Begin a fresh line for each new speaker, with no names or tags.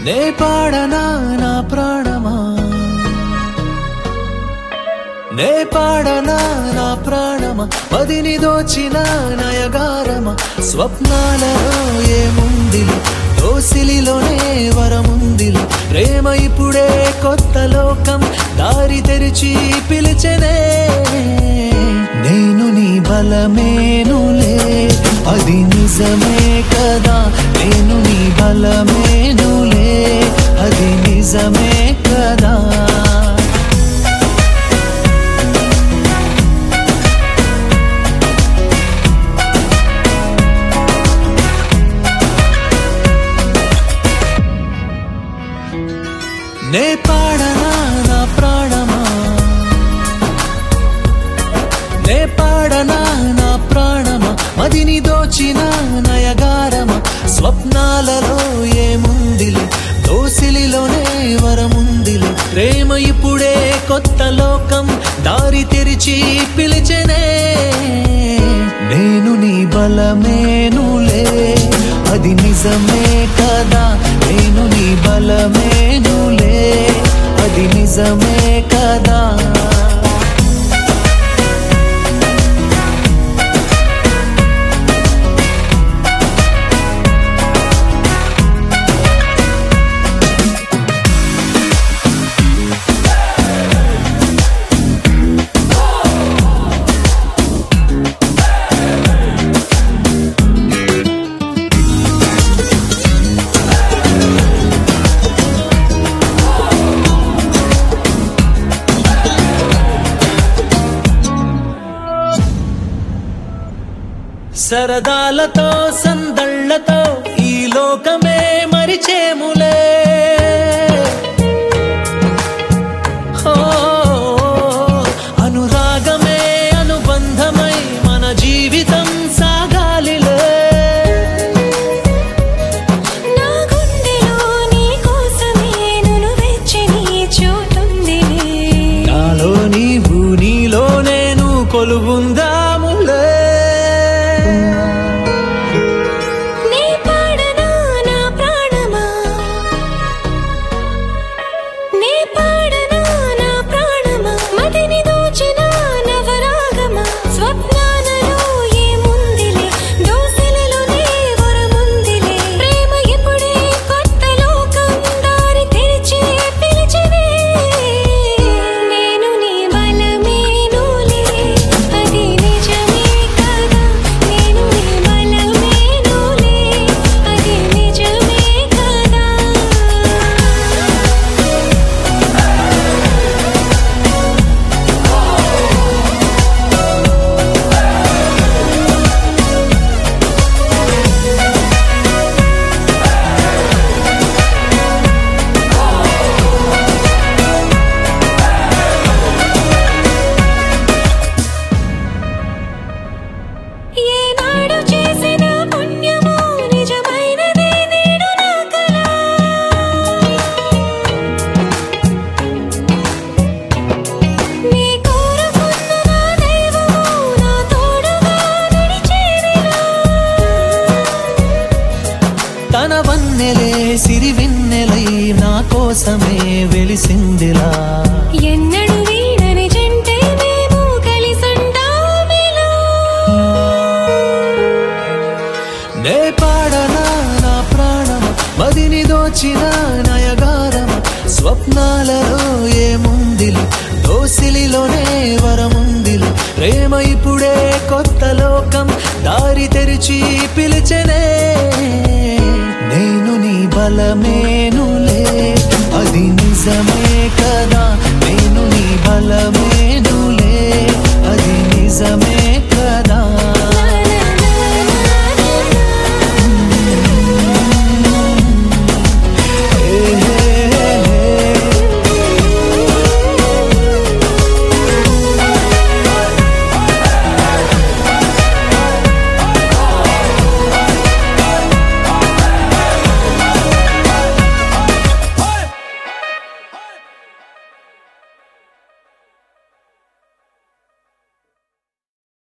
నే పాడనా నా ప్రాణమా నే పాడనా నా ప్రాణమా మదిని దోచిన నయగారమా స్వప్నాలలో ఏముందిలే దోసిలిలోనే వరముందిలే ప్రేమ ఇప్పుడే కొత్త లోకం దారి తెరిచి పిలిచెనే నేను నీ బలమేనులే అది నిజమే కదా నేను నీ బలమేనులే అది నిజమే కదా నే పాడనా నా ప్రాణమా నే పాడనా నా ప్రాణమా మదిని దోచిన నయగారమా స్వప్నాలలో ఏముందిలే దోసిలిలోనే వరముందిలే ప్రేమ ఇప్పుడే కొత్త లోకం దారి తెరిచి పిలిచెనే నేను నీ బలమేనులే అది నిజమే కదా నేను నీ బలమేనులే అది నిజమే కదా సరదాలతో సందళ్ళతో ఈ లోకమే మరిచేములే ఓ, అనురాగమే అనుబంధమై మన జీవితం సాగాలిలే
నా గుండెలో నీ కోసమే నన్ను వెచ్చని చోటుందిలే
నాలో నీవు నీలో నేను కొలువుందాములే
నీ పాడనా నా ప్రాణమా నీ పాడనా నా ప్రాణమా మదిని దోచిన నవరాగమా స్వప్నాలలో ఏముందిలే దోసిలలోనే వరముందిలే ప్రేమ ఇప్పుడే కొత్త లోకం దారి తెరిచి పిలిచినే నేను నీ బలమేనులే అది నిజమే కదా నేను నీ బలమేనులే అది నిజమే కదా ఏనాడు చేసిన పుణ్యమో నిజమైనదే నేడు నా కల నీ కోరుకున్న నా దైవమో నా తోడుగా నడిచేదిలా
తన వన్నెలే సిరి వెన్నెలై నా కోసమే వెలిసిందిలా
ఎన్నడు వీడని జంటే మేము కలిసుంటామిలా
నే పాడనా నా ప్రాణమ మదిని దోచిన నయగారమ స్వప్నాలలో ఏముందిలే దోసిలిలోనే వరముందిలే ప్రేమ ఇప్పుడే కొత్త లోకం దారి తెరిచి పిలిచెనే నేను నీ బలమేనులే అది నిజమే కదా నేను నీ బలమే